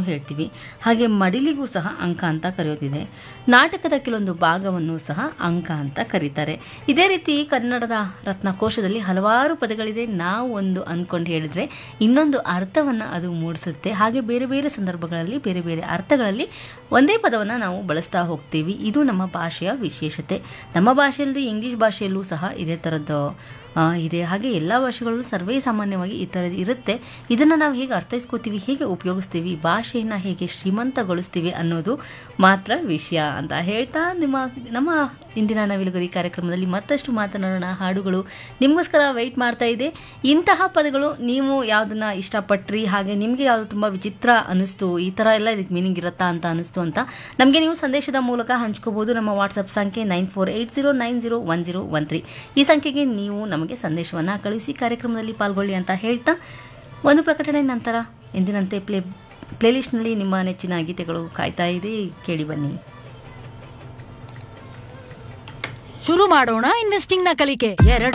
ಹೇಳ್ತೀವಿ ಹಾಗೆ ಮಡಿಲಿಗೂ ಸಹ ಅಂಕ ಅಂತ ಕರೆಯೋದಿದೆ ನಾಟಕದ ಕೆಲವೊಂದು ಭಾಗವನ್ನು ಸಹ ಅಂಕ ಅಂತ ಕರೀತಾರೆ ಇದೇ ರೀತಿ ಕನ್ನಡದ ರತ್ನಕೋಶದಲ್ಲಿ ಹಲವಾರು ಪದಗಳಿದೆ ನಾವು ಒಂದು ಅಂದ್ಕೊಂಡು ಹೇಳಿದ್ರೆ ಇನ್ನೊಂದು ಅರ್ಥವನ್ನು ಅದು ಮೂಡಿಸುತ್ತೆ ಹಾಗೆ ಬೇರೆ ಬೇರೆ ಸಂದರ್ಭಗಳಲ್ಲಿ ಬೇರೆ ಬೇರೆ ಅರ್ಥಗಳಲ್ಲಿ ಒಂದೇ ಪದವನ್ನು ನಾವು ಬಳಸ್ತಾ ಹೋಗ್ತೀವಿ ಇದು ನಮ್ಮ ಭಾಷೆಯ ವಿಶೇಷತೆ ನಮ್ಮ ಭಾಷೆಯಲ್ಲದೆ ಇಂಗ್ಲಿಷ್ ಭಾಷೆಯಲ್ಲೂ ಸಹ ಇದೇ ಥರದ್ದು ಆ, ಇದೆ ಹಾಗೆ ಎಲ್ಲ ಭಾಷೆಗಳಲ್ಲೂ ಸರ್ವೇ ಸಾಮಾನ್ಯವಾಗಿ ಈ ಥರದ್ದು ಇರುತ್ತೆ ಇದನ್ನು ನಾವು ಹೇಗೆ ಅರ್ಥೈಸ್ಕೋತೀವಿ ಹೇಗೆ ಉಪಯೋಗಿಸ್ತೀವಿ ಭಾಷೆಯನ್ನು ಹೇಗೆ ಶ್ರೀಮಂತಗೊಳಿಸ್ತೀವಿ ಅನ್ನೋದು ಮಾತ್ರ ವಿಷಯ ಅಂತ ಹೇಳ್ತಾ ನಿಮ್ಮ ನಮ್ಮ ಇಂದಿನ ನವಿಲುಗರಿ ಕಾರ್ಯಕ್ರಮದಲ್ಲಿ ಮತ್ತಷ್ಟು ಮಾತನಾಡೋಣ ಹಾಡುಗಳು ನಿಮಗೋಸ್ಕರ ವೆಯ್ಟ್ ಮಾಡ್ತಾ ಇದೆ ಇಂತಹ ಪದಗಳು ನೀವು ಯಾವುದನ್ನ ಇಷ್ಟಪಟ್ರಿ ಹಾಗೆ ನಿಮಗೆ ಯಾವುದು ತುಂಬ ವಿಚಿತ್ರ ಅನ್ನಿಸ್ತು ಈ ಥರ ಎಲ್ಲ ಇದಕ್ಕೆ ಮೀನಿಂಗ್ ಇರುತ್ತಾ ಅಂತ ಅನ್ನಿಸ್ತು ಅಂತ ನಮಗೆ ನೀವು ಸಂದೇಶದ ಮೂಲಕ ಹಂಚ್ಕೋಬಹುದು ನಮ್ಮ ವಾಟ್ಸಪ್ ಸಂಖ್ಯೆ nine four eight zero nine zero one zero one three ಈ ಸಂಖ್ಯೆಗೆ ನೀವು ನಮಗೆ ಸಂದೇಶವನ್ನು ಕಳುಹಿಸಿ ಕಾರ್ಯಕ್ರಮದಲ್ಲಿ ಪಾಲ್ಗೊಳ್ಳಿ ಅಂತ ಹೇಳ್ತಾ ಒಂದು ಪ್ರಕಟಣೆ ನಂತರ ಎಂದಿನಂತೆ ಪ್ಲೇ ಪ್ಲೇಲಿಸ್ಟ್ನಲ್ಲಿ ನಿಮ್ಮ ನೆಚ್ಚಿನ ಗೀತೆಗಳು ಕಾಯ್ತಾ ಇದೆ ಕೇಳಿ ಬನ್ನಿ ಶುರು ಮಾಡೋಣ ಇನ್ವೆಸ್ಟಿಂಗ್ ನ ಕಲಿಕೆ ಎರಡು